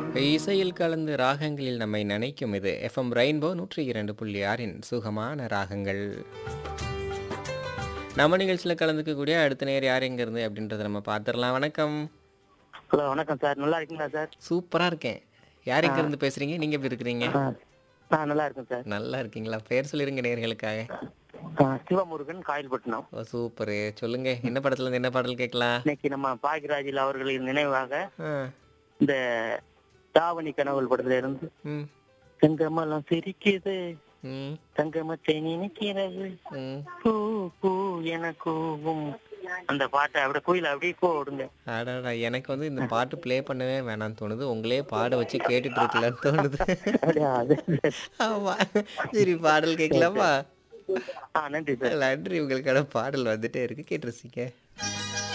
இசையில் கலந்து ராகங்களில் நம்மை நினைக்கும் இது எஃப்எம் ரெயின்போ நூற்றி இரண்டு புள்ளி ஆறின் சுகமான ராகங்கள் நம்ம நிகழ்ச்சியில் கலந்துக்கக்கூடிய அடுத்த நேர் யார் எங்க இருந்து அப்படின்றத நம்ம பார்த்துடலாம் வணக்கம் ஹலோ வணக்கம் சார் நல்லா இருக்கீங்களா சார் சூப்பரா இருக்கேன் யார் எங்க இருந்து பேசுறீங்க நீங்க எப்படி இருக்கிறீங்க ஆ, நான் நல்லா இருக்கேன் சார் நல்லா இருக்கீங்களா பேர் சொல்லிருங்க நேர்களுக்காக ஆ, சிவமுருகன் காயல்பட்டினம் ஓ சூப்பரு சொல்லுங்க என்ன படத்துல இருந்து என்ன பாடல் கேட்கலாம் இன்னைக்கு நம்ம பாக்யராஜில் அவர்களின் நினைவாக ஆ, இந்த தாவணி கனவுகள் படத்துல இருந்து ம் தங்கமெல்லாம் சிரிக்குது ம் தங்கமச்சை நினைக்கிறது ம் பூ பூ என கூவும் அந்த பாட்டை அப்படியே கோயில அப்படியே போடுங்க அடடா எனக்கு வந்து இந்த பாட்டு ப்ளே பண்ணவே வேணாம்னு தோணுது உங்களே பாட வச்சு கேட்டுட்டு இருக்கலாம்னு தோணுது அப்படியா அது ஆமா சரி பாடல் கேட்கலாமா ஆ நன்றி சார் நன்றி உங்களுக்கான பாடல் வந்துட்டே இருக்கு கேட்டு ரசிக்க